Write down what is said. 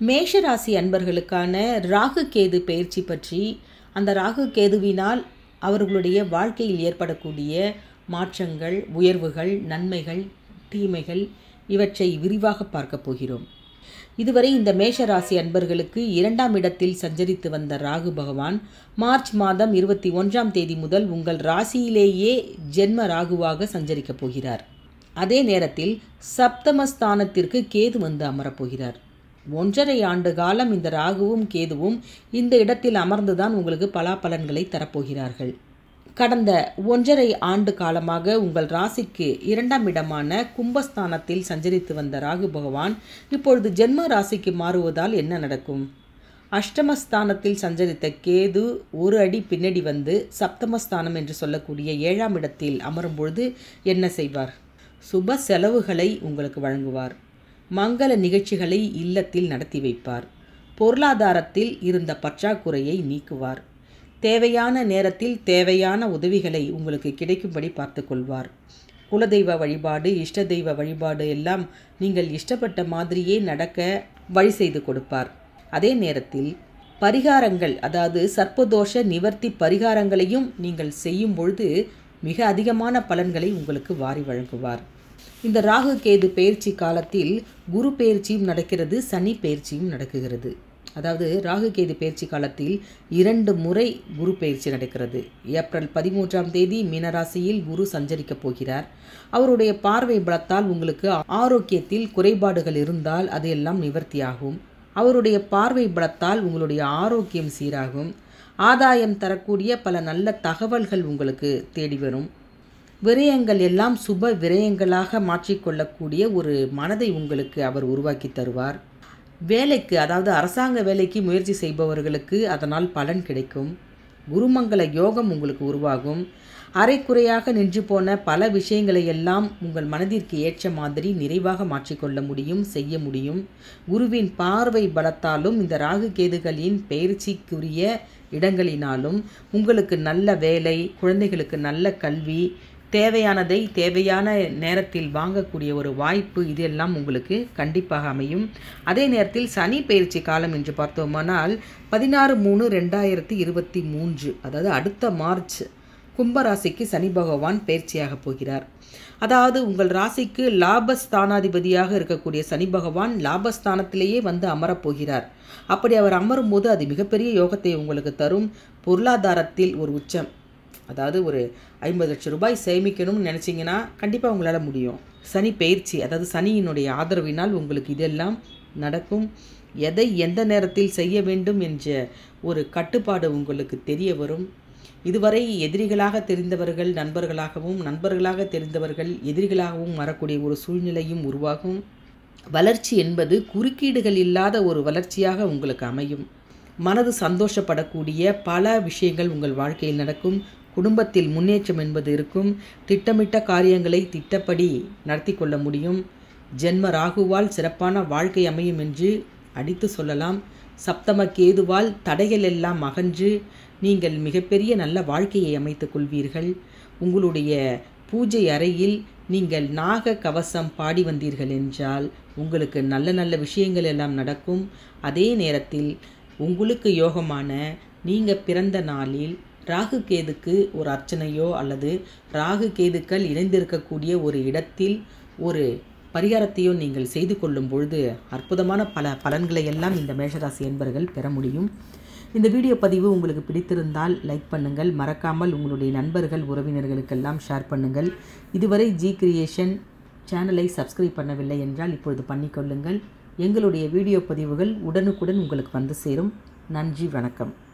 மேஷராசி அன்பர்களுக்கான ராகு கேது பயிற்சி பற்றி அந்த ராகு கேதுவினால் அவர்களுடைய வாழ்க்கையில் ஏற்படக்கூடிய மாற்றங்கள் உயர்வுகள் நன்மைகள் தீமைகள் இவற்றை விரிவாக பார்க்க போகிறோம் இதுவரை இந்த மேஷராசி அன்பர்களுக்கு இரண்டாம் இடத்தில் சஞ்சரித்து வந்த ராகு பகவான் மார்ச் மாதம் இருபத்தி ஒன்றாம் தேதி முதல் உங்கள் ராசியிலேயே ஜென்ம ராகுவாக சஞ்சரிக்கப் போகிறார் அதே நேரத்தில் சப்தமஸ்தானத்திற்கு கேது வந்து அமரப்போகிறார் ஒன்றரை ஆண்டு காலம் இந்த ராகுவும் கேதுவும் இந்த இடத்தில் அமர்ந்துதான் உங்களுக்கு பலாபலன்களை தரப்போகிறார்கள் கடந்த ஒன்றரை ஆண்டு காலமாக உங்கள் ராசிக்கு இரண்டாம் இடமான கும்பஸ்தானத்தில் சஞ்சரித்து வந்த ராகு பகவான் இப்பொழுது ஜென்ம ராசிக்கு மாறுவதால் என்ன நடக்கும் அஷ்டமஸ்தானத்தில் சஞ்சரித்த கேது ஒரு அடி பின்னடி வந்து சப்தமஸ்தானம் என்று சொல்லக்கூடிய ஏழாம் இடத்தில் அமரும் பொழுது என்ன செய்வார் சுப செலவுகளை உங்களுக்கு வழங்குவார் மங்கள நிகழ்ச்சிகளை இல்லத்தில் நடத்தி வைப்பார் பொருளாதாரத்தில் இருந்த பற்றாக்குறையை நீக்குவார் தேவையான நேரத்தில் தேவையான உதவிகளை உங்களுக்கு கிடைக்கும்படி பார்த்து கொள்வார் குலதெய்வ வழிபாடு இஷ்ட தெய்வ வழிபாடு எல்லாம் நீங்கள் இஷ்டப்பட்ட மாதிரியே நடக்க வழி செய்து கொடுப்பார் அதே நேரத்தில் பரிகாரங்கள் அதாவது சர்ப்பதோஷ நிவர்த்தி பரிகாரங்களையும் நீங்கள் செய்யும் பொழுது மிக அதிகமான பலன்களை உங்களுக்கு வாரி வழங்குவார் இந்த ராகு கேது பயிற்சி காலத்தில் குரு பயிற்சியும் நடக்கிறது சனி பயிற்சியும் நடக்குகிறது அதாவது ராகு கேது பயிற்சி காலத்தில் இரண்டு முறை குரு பயிற்சி நடக்கிறது ஏப்ரல் பதிமூன்றாம் தேதி மீனராசியில் குரு சஞ்சரிக்கப் போகிறார் அவருடைய பார்வை பலத்தால் உங்களுக்கு ஆரோக்கியத்தில் குறைபாடுகள் இருந்தால் அது எல்லாம் நிவர்த்தியாகும் அவருடைய பார்வை பலத்தால் உங்களுடைய ஆரோக்கியம் சீராகும் ஆதாயம் தரக்கூடிய பல நல்ல தகவல்கள் உங்களுக்கு தேடி வரும் விரயங்கள் எல்லாம் சுப விரயங்களாக மாற்றிக்கொள்ளக்கூடிய ஒரு மனதை உங்களுக்கு அவர் உருவாக்கி தருவார் வேலைக்கு அதாவது அரசாங்க வேலைக்கு முயற்சி செய்பவர்களுக்கு அதனால் பலன் கிடைக்கும் குருமங்கள யோகம் உங்களுக்கு உருவாகும் அரைக்குறையாக நின்று போன பல விஷயங்களை எல்லாம் உங்கள் மனதிற்கு ஏற்ற மாதிரி நிறைவாக மாற்றிக்கொள்ள முடியும் செய்ய முடியும் குருவின் பார்வை பலத்தாலும் இந்த ராகு கேதுகளின் பயிற்சிக்குரிய இடங்களினாலும் உங்களுக்கு நல்ல வேலை குழந்தைகளுக்கு நல்ல கல்வி தேவையானதை தேவையான நேரத்தில் வாங்கக்கூடிய ஒரு வாய்ப்பு இதெல்லாம் உங்களுக்கு கண்டிப்பாக அமையும் அதே நேரத்தில் சனி பயிற்சி காலம் என்று பார்த்தோமானால் பதினாறு மூணு ரெண்டாயிரத்தி இருபத்தி மூன்று அதாவது அடுத்த மார்ச் கும்பராசிக்கு சனி பகவான் பயிற்சியாக போகிறார் அதாவது உங்கள் ராசிக்கு லாபஸ்தானாதிபதியாக இருக்கக்கூடிய சனி பகவான் லாபஸ்தானத்திலேயே வந்து அமரப்போகிறார் அப்படி அவர் அமரும் போது அது மிகப்பெரிய யோகத்தை உங்களுக்கு தரும் பொருளாதாரத்தில் ஒரு உச்சம் அதாவது ஒரு ஐம்பது லட்சம் ரூபாய் சேமிக்கணும்னு நினச்சிங்கன்னா கண்டிப்பாக உங்களால் முடியும் சனி பயிற்சி அதாவது சனியினுடைய ஆதரவினால் உங்களுக்கு இதெல்லாம் நடக்கும் எதை எந்த நேரத்தில் செய்ய வேண்டும் என்ற ஒரு கட்டுப்பாடு உங்களுக்கு தெரிய வரும் இதுவரை எதிரிகளாக தெரிந்தவர்கள் நண்பர்களாகவும் நண்பர்களாக தெரிந்தவர்கள் எதிரிகளாகவும் வரக்கூடிய ஒரு சூழ்நிலையும் உருவாகும் வளர்ச்சி என்பது குறுக்கீடுகள் இல்லாத ஒரு வளர்ச்சியாக உங்களுக்கு அமையும் மனது சந்தோஷப்படக்கூடிய பல விஷயங்கள் உங்கள் வாழ்க்கையில் நடக்கும் குடும்பத்தில் முன்னேற்றம் என்பது இருக்கும் திட்டமிட்ட காரியங்களை திட்டப்படி நடத்தி கொள்ள முடியும் ஜென்ம ராகுவால் சிறப்பான வாழ்க்கை அமையும் என்று அடித்து சொல்லலாம் சப்தம கேதுவால் தடைகள் எல்லாம் அகன்று நீங்கள் மிகப்பெரிய நல்ல வாழ்க்கையை அமைத்துக் கொள்வீர்கள் உங்களுடைய பூஜை அறையில் நீங்கள் நாக கவசம் பாடி வந்தீர்கள் என்றால் உங்களுக்கு நல்ல நல்ல விஷயங்கள் எல்லாம் நடக்கும் அதே நேரத்தில் உங்களுக்கு யோகமான நீங்கள் பிறந்த நாளில் ராகு கேதுக்கு ஒரு அர்ச்சனையோ அல்லது ராகு கேதுக்கள் இணைந்திருக்கக்கூடிய ஒரு இடத்தில் ஒரு பரிகாரத்தையோ நீங்கள் செய்து கொள்ளும் பொழுது அற்புதமான பல பலன்களை எல்லாம் இந்த மேஷராசி என்பர்கள் பெற முடியும் இந்த வீடியோ பதிவு உங்களுக்கு பிடித்திருந்தால் லைக் பண்ணுங்கள் மறக்காமல் உங்களுடைய நண்பர்கள் உறவினர்களுக்கெல்லாம் ஷேர் பண்ணுங்கள் இதுவரை ஜி கிரியேஷன் சேனலை சப்ஸ்கிரைப் பண்ணவில்லை என்றால் இப்பொழுது பண்ணிக்கொள்ளுங்கள் எங்களுடைய வீடியோ பதிவுகள் உடனுக்குடன் உங்களுக்கு வந்து சேரும் நன்றி வணக்கம்